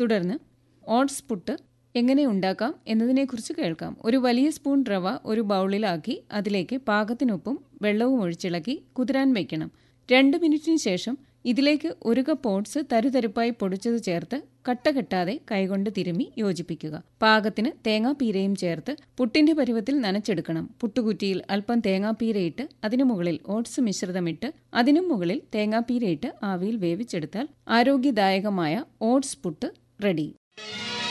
തുടർന്ന് ഓട്സ് പുട്ട് എങ്ങനെ ഉണ്ടാക്കാം എന്നതിനെക്കുറിച്ച് കേൾക്കാം ഒരു വലിയ സ്പൂൺ റവ ഒരു ബൗളിലാക്കി അതിലേക്ക് പാകത്തിനൊപ്പം വെള്ളവും ഒഴിച്ചിളക്കി കുതിരാൻ വയ്ക്കണം രണ്ട് മിനിറ്റിന് ശേഷം ഇതിലേക്ക് ഒരു കപ്പ് ഓട്സ് തരുതരുപ്പായി പൊടിച്ചത് ചേർത്ത് കട്ട കെട്ടാതെ കൈകൊണ്ട് തിരുമ്മി യോജിപ്പിക്കുക പാകത്തിന് തേങ്ങാപ്പീരയും ചേർത്ത് പുട്ടിന്റെ പരുവത്തിൽ നനച്ചെടുക്കണം പുട്ടുകുറ്റിയിൽ അല്പം തേങ്ങാപ്പീരയിട്ട് അതിനു മുകളിൽ ഓട്സ് മിശ്രിതമിട്ട് അതിനു മുകളിൽ തേങ്ങാപ്പീരയിട്ട് ആവിയിൽ വേവിച്ചെടുത്താൽ ആരോഗ്യദായകമായ ഓട്സ് പുട്ട് റെഡി